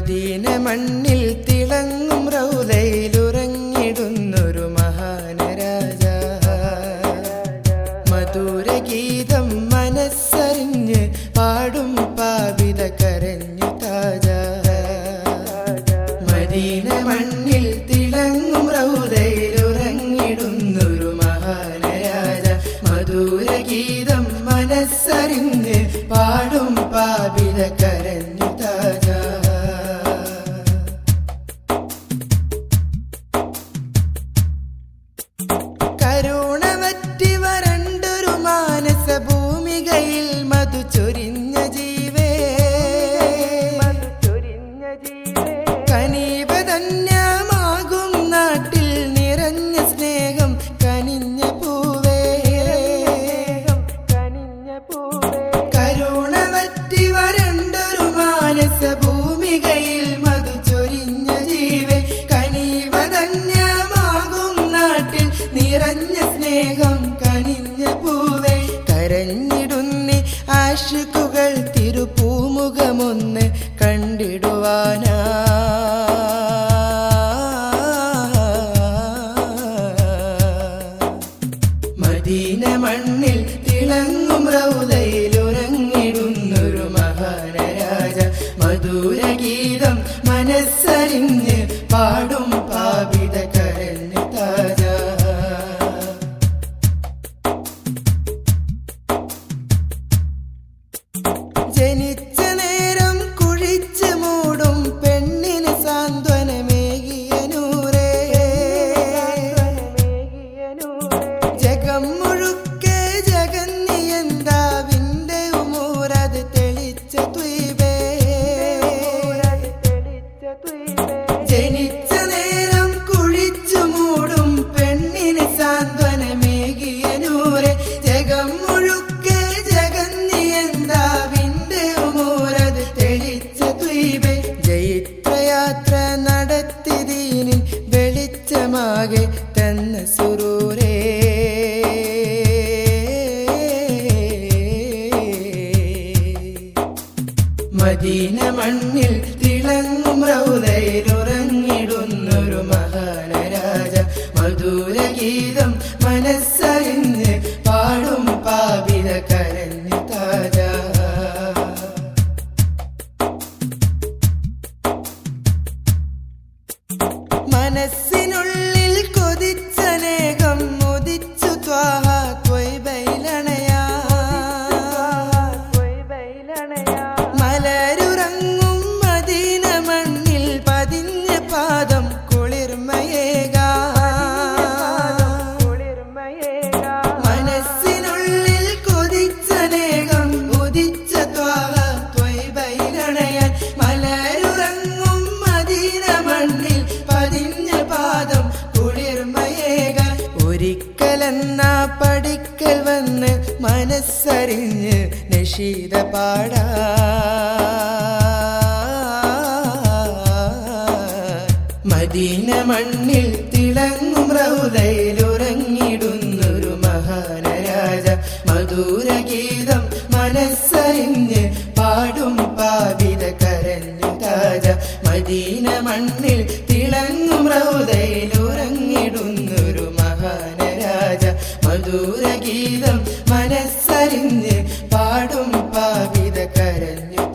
Medina മണ്ണിൽ തിളങ്ങും റൗലയിലുറങ്ങിടുന്നൊരു മഹാനരാജ മധുരഗീതം മനസ്സറിഞ്ഞ് പാടും പാവിത കരഞ്ഞു താജ മദീന മണ്ണിൽ തിളങ്ങും റൗലയിലുറങ്ങിടുന്നൊരു മഹാനരാജ മധുരഗീതം മനസ്സറിഞ്ഞ് പാടും പാവിത കരഞ്ഞു താജ കരുണ വറ്റി വരണ്ടൊരു മാനസ ഭൂമികയിൽ മധു ചൊരിഞ്ഞ ജീവേ കനീപധന്യമാകും നാട്ടിൽ നിറഞ്ഞ സ്നേഹം കനിഞ്ഞ പൂവേ കരുണ വറ്റി വരണ്ടൊരു മാനസ ഭൂമികയിൽ മധു ചൊരിഞ്ഞ ജീവേ കനീവധന്യമാകും നാട്ടിൽ നിറഞ്ഞ സ്നേഹം കനിഞ്ഞ പൂവേ കരഞ്ഞിടുന്നി ആശുക്കുകൾ തിരുപ്പൂമുഖമൊന്ന് കണ്ടിടുവാനാ മദീന മണ്ണിൽ തിളങ്ങും റൗലയിലുറങ്ങിടുന്നൊരു മഹാനരാജ മധുരഗീതം മനസ്സറിഞ്ഞ് പാടും പാപിത കരഞ്ഞ് താജ ജനിച്ച നേരം കുഴിച്ച് മൂടും പെണ്ണിന് സാന്ത്വനമേകിയ നൂറേ ജഗം മുഴുക്കെ ജഗന്നിയന്താവിന്റെ ഉമൂരത് തെളിച്ച ത്വീപേ ജനിച്ച നേരം കുഴിച്ചു മൂടും പെണ്ണിന് സാന്ത്വനമേകിയ നൂറെ ജഗം മുഴുക്കെ ജഗന്നിയന്താവിന്റെ ഉമൂരത് തെളിച്ച ദ്വീപേ ജൈത്രയാത്ര നടത്തി ദീനിൻ വെളിച്ചമാകെ തന്ന സുരൂരേ മദീന മണ്ണിൽ തിളങ്ങും റൗലയിലുറങ്ങിടുന്നൊരു മഹാനരാജ മധുരഗീതം മനസ്സറിഞ്ഞ് പാടും പാപിത കരഞ്ഞു താജ മനസ്സിനുള്ളിൽ കൊതിച്ചനേകം മുദിച്ചു ത്വാഹ ത്വയ്ബൈലണയാ മലരുറങ്ങും മദീന മണ്ണിൽ പതിഞ്ഞ പാദം കുളിർമയേക മനസ്സിനുള്ളിൽ കൊതിച്ചനേകം ഉദിച്ച ത്വാഹ ത്വയ്ബൈലണയാൻ മലരുറങ്ങും മദീന മണ്ണിൽ പതിഞ്ഞ പാദം കുളിർമയേക ഒരിക്കലെന്ന പടിക്കൽ വന്ന് മനസ്സറിഞ്ഞ് നഷീദ പാടാ മദീന മണ്ണിൽ തിളങ്ങും റൗലയിലുറങ്ങിടുന്നൊരു മഹാനരാജ മധുരഗീതം മനസ്സറിഞ്ഞ് പാടും പാവിത കരഞ്ഞു താജ മദീന മണ്ണിൽ തിളങ്ങും റൗലയിലുറങ്ങിടുന്നൊരു മഹാനരാജ മധുരഗീതം മനസ്സറിഞ്ഞ് പാടും പാവിത കരഞ്ഞു